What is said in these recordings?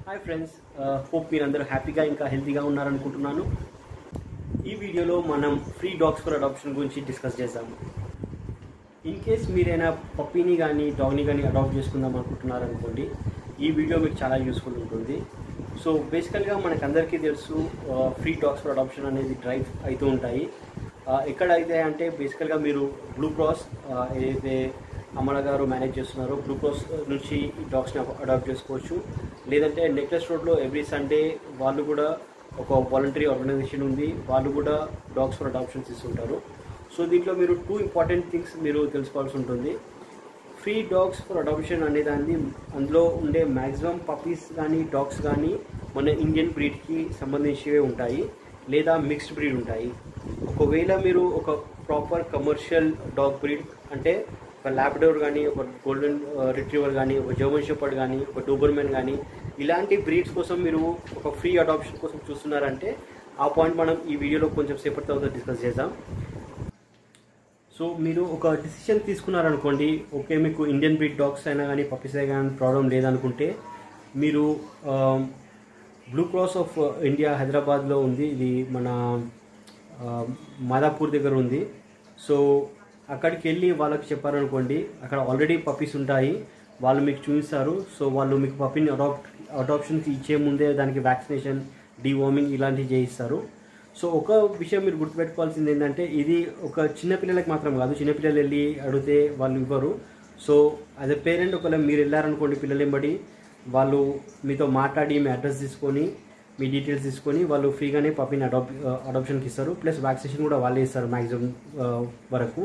hi friends hope మీరందరూ హ్యాపీగా ఇంకా హెల్తీగా ఉన్నారనుకుంటున్నాను ఈ వీడియోలో మనం ఫ్రీ డాగ్స్ ఫర్ అడాప్షన్ గురించి డిస్కస్ చేద్దాము ఇన్ కేస్ మీరైనా పప్పీని కానీ డాగ్ని కానీ అడాప్ట్ చేసుకుందాం అనుకుంటున్నారనుకోండి ఈ వీడియో మీకు చాలా యూస్ఫుల్ ఉంటుంది సో బేసికల్గా మనకందరికీ తెలుసు ఫ్రీ డాగ్స్ ఫర్ అడాప్షన్ అనేది డ్రైవ్ అవుతూ ఉంటాయి ఆ, ఎక్కడ అయితే అంటే బేసికల్గా మీరు బ్లూ క్రాస్ ఆ, ఏదైతే అమల గారు మేనేజ్ చేస్తున్నారో బ్లూ క్రాస్ నుంచి ఈ డాగ్స్ని అడాప్ట్ చేసుకోవచ్చు లేదంటే నెక్లెస్ రోడ్లో ఎవ్రీ సండే వాళ్ళు కూడా ఒక వాలంటరీ ఆర్గనైజేషన్ ఉంది వాళ్ళు కూడా డాగ్స్ ఫర్ అడాప్షన్స్ ఇస్తుంటారు సో దీంట్లో మీరు టూ ఇంపార్టెంట్ థింగ్స్ మీరు తెలుసుకోవాల్సి ఉంటుంది ఫ్రీ డాగ్స్ ఫర్ అడాప్షన్ అనే దాన్ని అందులో ఉండే మ్యాక్సిమం పప్పీస్ కానీ డాగ్స్ కానీ మన ఇండియన్ బ్రీడ్కి సంబంధించివే ఉంటాయి లేదా మిక్స్డ్ బ్రీడ్ ఉంటాయి ఒకవేళ మీరు ఒక ప్రాపర్ కమర్షియల్ డాగ్ బ్రీడ్ అంటే ఒక ల్యాబ్డోర్ కానీ ఒక గోల్డెన్ రిట్రీవర్ కానీ ఒక జర్మన్ షెపర్డ్ కానీ ఒక డోబర్మెన్ కానీ ఇలాంటి బ్రీడ్స్ కోసం మీరు ఒక ఫ్రీ అడాప్షన్ కోసం చూస్తున్నారంటే ఆ పాయింట్ మనం ఈ వీడియోలో కొంచెం సేపటి తర్వాత డిస్కస్ చేద్దాం సో మీరు ఒక డిసిషన్ తీసుకున్నారనుకోండి ఓకే మీకు ఇండియన్ బ్రీడ్ డాగ్స్ అయినా కానీ పప్పీస్ అయినా కానీ ప్రాబ్లం లేదనుకుంటే మీరు బ్లూ క్రాస్ ఆఫ్ ఇండియా హైదరాబాద్లో ఉంది ఇది మన ఆ, మాదాపూర్ దగ్గర ఉంది సో అక్కడికి వెళ్ళి వాళ్ళకి చెప్పారనుకోండి అక్కడ ఆల్రెడీ పప్పీస్ ఉంటాయి వాళ్ళు మీకు చూపిస్తారు సో వాళ్ళు మీకు పప్పీని అడాప్ట్ అడాప్షన్కి ఇచ్చే ముందే దానికి వ్యాక్సినేషన్ డీవార్మింగ్ ఇలాంటివి చేయిస్తారు సో ఒక విషయం మీరు గుర్తుపెట్టుకోవాల్సింది ఏంటంటే ఇది ఒక చిన్నపిల్లలకి మాత్రం కాదు చిన్నపిల్లలు వెళ్ళి అడిగితే వాళ్ళు ఇవ్వరు సో యాజ్ ఎ పేరెంట్ ఒకవేళ మీరు వెళ్ళారనుకోండి పిల్లలు ఎంబడి వాళ్ళు మీతో మాట్లాడి మీ అడ్రస్ తీసుకొని మీ డీటెయిల్స్ తీసుకొని వాళ్ళు ఫ్రీగానే పప్పిని అడాప్ అడాప్షన్కి ఇస్తారు ప్లస్ వ్యాక్సినేషన్ కూడా వాళ్ళే ఇస్తారు మ్యాక్సిమం వరకు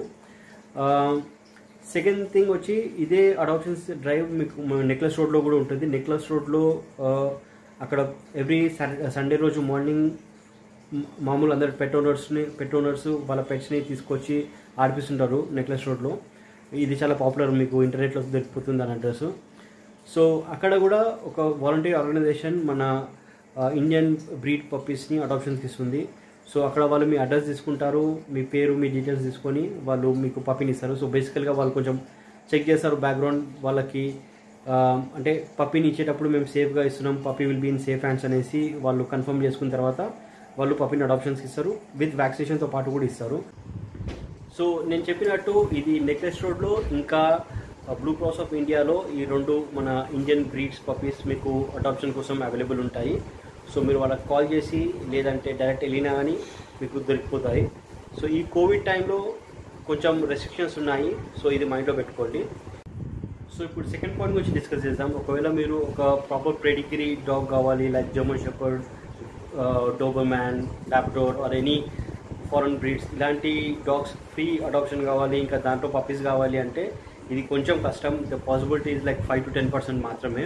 సెకండ్ థింగ్ వచ్చి ఇదే అడాప్షన్స్ డ్రైవ్ మీకు నెక్లెస్ రోడ్లో కూడా ఉంటుంది నెక్లెస్ రోడ్లో అక్కడ ఎవ్రీ సండే రోజు మార్నింగ్ మామూలు అందరు పెట్ ఓనర్స్ని పెట్ ఓనర్స్ వాళ్ళ పెట్స్ని తీసుకొచ్చి ఆడిపిస్తుంటారు నెక్లెస్ రోడ్లో ఇది చాలా పాపులర్ మీకు ఇంటర్నెట్లో దొరికిపోతుంది అని అడ్రస్ సో అక్కడ కూడా ఒక వాలంటీర్ ఆర్గనైజేషన్ మన ఆ, ఇండియన్ బ్రీడ్ పప్పీస్ని అడాప్షన్కి ఇస్తుంది సో అక్కడ వాళ్ళు మీ అడ్రస్ తీసుకుంటారు మీ పేరు మీ డీటెయిల్స్ తీసుకొని వాళ్ళు మీకు పప్పీని ఇస్తారు సో బేసికల్గా వాళ్ళు కొంచెం చెక్ చేస్తారు బ్యాక్గ్రౌండ్ వాళ్ళకి ఆ, అంటే పప్పీని ఇచ్చేటప్పుడు మేము సేఫ్గా ఇస్తున్నాం puppy will be in safe hands అనేసి వాళ్ళు కన్ఫర్మ్ చేసుకున్న తర్వాత వాళ్ళు పప్పీని అడాప్షన్స్కి ఇస్తారు విత్ వ్యాక్సినేషన్తో పాటు కూడా ఇస్తారు సో నేను చెప్పినట్టు ఇది నెక్లెస్ రోడ్లో ఇంకా బ్లూ క్రాస్ ఆఫ్ ఇండియాలో ఈ రెండు మన ఇండియన్ బ్రీడ్స్ పప్పీస్ మీకు అడాప్షన్ కోసం అవైలబుల్ ఉంటాయి సో మీరు వాళ్ళకి కాల్ చేసి లేదంటే డైరెక్ట్ వెళ్ళినా కానీ మీకు దొరికిపోతాయి సో ఈ కోవిడ్ టైంలో కొంచెం రెస్ట్రిక్షన్స్ ఉన్నాయి సో ఇది మైండ్లో పెట్టుకోండి సో ఇప్పుడు సెకండ్ పాయింట్ గురించి డిస్కస్ చేద్దాం ఒకవేళ మీరు ఒక ప్రాపర్ ప్రెడిగ్రీ డాగ్ కావాలి like German shepherd Doberman Labrador or any foreign breeds ఇలాంటి డాగ్స్ ఫ్రీ అడాప్షన్ కావాలి ఇంకా దాంట్లో పప్పీస్ కావాలి అంటే ఇది కొంచెం కష్టం the possibility is like five to ten percent మాత్రమే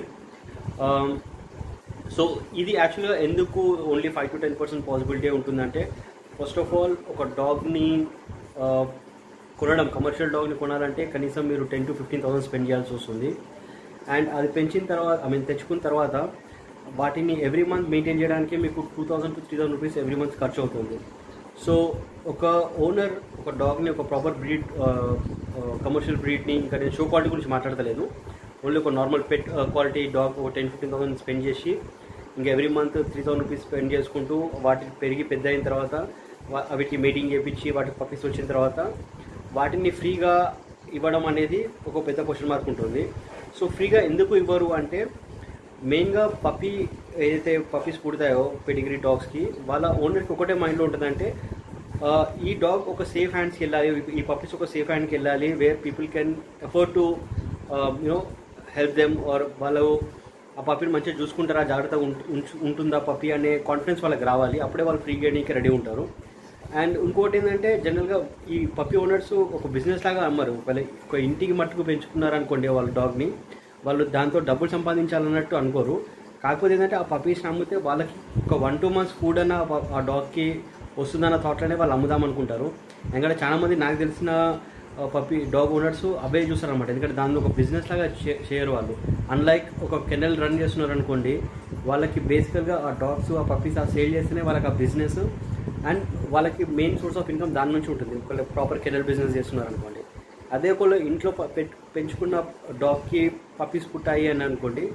సో ఇది యాక్చువల్గా ఎందుకు only five to ten percent possibility ఉంటుందంటే ఫస్ట్ ఆఫ్ ఆల్ ఒక డాగ్ని కొనడం కమర్షియల్ డాగ్ని కొనాలంటే కనీసం మీరు ten to fifteen thousand spend చేయాల్సి వస్తుంది అండ్ అది పెంచిన తర్వాత ఐ మీన్ తెచ్చుకున్న తర్వాత వాటిని ఎవ్రీ మంత్ మెయింటైన్ చేయడానికి మీకు two thousand to three thousand rupees every month ఖర్చు అవుతుంది సో ఒక ఓనర్ ఒక డాగ్ని ఒక ప్రాపర్ బ్రీడ్ కమర్షియల్ బ్రీడ్ని ఇంకా నేను షో క్వాలిటీ గురించి మాట్లాడతలేదు ఓన్లీ ఒక నార్మల్ పెట్ క్వాలిటీ డాగ్ ఒక టెన్ ఫిఫ్టీన్ థౌసండ్ స్పెండ్ చేసి ఇంకా every month three thousand rupees spend చేసుకుంటూ వాటికి పెరిగి పెద్ద అయిన తర్వాత వా- వీటికి మీటింగ్ చేయించి వాటికి పప్పీస్ వచ్చిన తర్వాత వాటిని ఫ్రీగా ఇవ్వడం అనేది ఒక పెద్ద క్వశ్చన్ మార్క్ ఉంటుంది సో ఫ్రీగా ఎందుకు ఇవ్వరు అంటే మెయిన్గా పప్పీ ఏదైతే పప్పీస్ పుడతాయో పెడిగ్రీ డాగ్స్కి వాళ్ళ ఓనర్కి ఒకటే మైండ్లో ఉంటుందంటే ఆ, ఈ డాగ్ ఒక సేఫ్ హ్యాండ్స్కి వెళ్ళాలి ఈ పప్పీస్ ఒక సేఫ్ హ్యాండ్కి వెళ్ళాలి where people can effort to you know help them or వాళ్ళు ఆ పప్పీని మంచిగా చూసుకుంటారా జాగ్రత్తగా ఉంట- ఉంచు- ఉంటుందా పప్పీ అనే కాన్ఫిడెన్స్ వాళ్ళకి రావాలి అప్పుడే వాళ్ళు ఫ్రీ గేయడానికి రెడీ ఉంటారు అండ్ ఇంకోటి ఏంటంటే జనరల్గా ఈ పప్పీ ఓనర్స్ ఒక బిజినెస్ లాగా అమ్మరు ఒకవేళ ఒక ఇంటికి మట్టుకు పెంచుకున్నారనుకోండి వాళ్ళ డాగ్ని వాళ్ళు దాంతో డబ్బులు సంపాదించాలన్నట్టు అనుకోరు కాకపోతే ఏంటంటే ఆ పప్పీస్ని అమ్మితే వాళ్ళకి ఒక వన్ టూ మంత్స్ ఫుడ్ అన్న ఆ ప- ఆ డాగ్కి వస్తుందన్న థాట్లోనే వాళ్ళు అమ్ముదాం అనుకుంటారు ఎందుకంటే చాలామంది నాకు తెలిసిన పప్పి డాగ్ ఓనర్స్ అవే చూస్తారనమాట ఎందుకంటే దాన్ని ఒక బిజినెస్ లాగా చే- చేయరు వాళ్ళు అన్లైక్ ఒక కెనల్ రన్ చేస్తున్నారు అనుకోండి వాళ్ళకి బేసికల్గా ఆ డాగ్స్ ఆ పప్పీస్ ఆ సేల్ చేస్తేనే వాళ్ళకి ఆ బిజినెస్ అండ్ వాళ్ళకి మెయిన్ సోర్స్ ఆఫ్ ఇన్కమ్ దాని నుంచి ఉంటుంది ఒకవేళ ప్రాపర్ కెనల్ బిజినెస్ చేస్తున్నారు అనుకోండి అదే ఒకళ్ళు ఇంట్లో ప- పెట్ పెంచుకున్న డాగ్కి పప్పీస్ పుట్టాయి అని అనుకోండి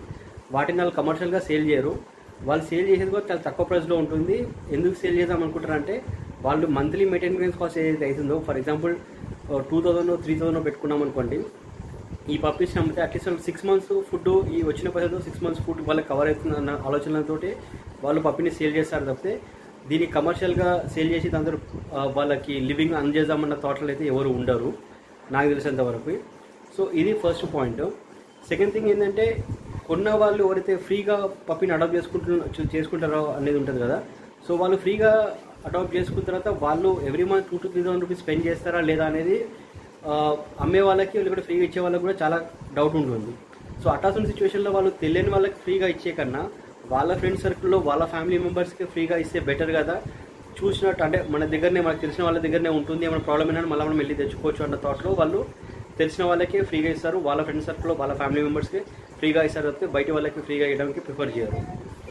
వాటిని వాళ్ళు కమర్షియల్గా సేల్ చేయరు వాళ్ళు సేల్ చేసేది కూడా చాలా తక్కువ ప్రైస్లో ఉంటుంది ఎందుకు సేల్ చేద్దాం అనుకుంటారంటే వాళ్ళు మంత్లీ మెయింటెనెన్స్ కాస్ట్ ఏదైతే అవుతుందో for example two thousand three thousand పెట్టుకున్నాం అనుకోండి ఈ పప్పీస్ అమ్మితే అట్లీస్ట్ సిక్స్ మంత్స్ ఫుడ్ ఈ వచ్చిన పైసలతో సిక్స్ మంత్స్ ఫుడ్ వాళ్ళకి కవర్ అవుతుంది అన్న ఆలోచనలతోటి వాళ్ళు పప్పిని సేల్ చేస్తారు తప్పితే దీన్ని కమర్షియల్గా సేల్ చేసి దాంతో ఆ, వాళ్ళకి లివింగ్ అందజేద్దామన్న థాట్లో అయితే ఎవరు ఉండరు నాకు తెలిసినంత వరకు సో ఇది ఫస్ట్ పాయింట్ సెకండ్ థింగ్ ఏంటంటే కొన్న వాళ్ళు ఎవరైతే ఫ్రీగా పప్పిని అడాప్ట్ చేసుకుంటు చేసుకుంటారో అనేది ఉంటుంది కదా సో వాళ్ళు ఫ్రీగా అడాప్ట్ చేసుకున్న తర్వాత వాళ్ళు every month two to three thousand rupees spend చేస్తారా లేదా అనేది ఆ, అమ్మే వాళ్ళకి లేకపోతే ఫ్రీగా ఇచ్చే వాళ్ళకి కూడా చాలా డౌట్ ఉంటుంది సో అటాసిన సిచ్యువేషన్లో వాళ్ళు తెలియని వాళ్ళకి ఫ్రీగా ఇచ్చే కన్నా వాళ్ళ ఫ్రెండ్ సర్కిల్లో వాళ్ళ ఫ్యామిలీ మెంబర్స్కి ఫ్రీగా ఇస్తే బెటర్ కదా చూసినట్టు అంటే మన దగ్గరనే మనకు తెలిసిన వాళ్ళ దగ్గరనే ఉంటుంది ఏమైనా ప్రాబ్లం అయినా మళ్ళీ మనం వెళ్ళి తెచ్చుకోవచ్చు అన్న థాట్లో వాళ్ళు తెలిసిన వాళ్ళకే ఫ్రీగా ఇస్తారు వాళ్ళ ఫ్రెండ్ సర్కిల్లో వాళ్ళ ఫ్యామిలీ మెంబర్స్కి ఫ్రీగా ఇస్తారు తప్పితే బయట వాళ్ళకి ఫ్రీగా ఇవ్వడానికి ప్రిఫర్ చేయరు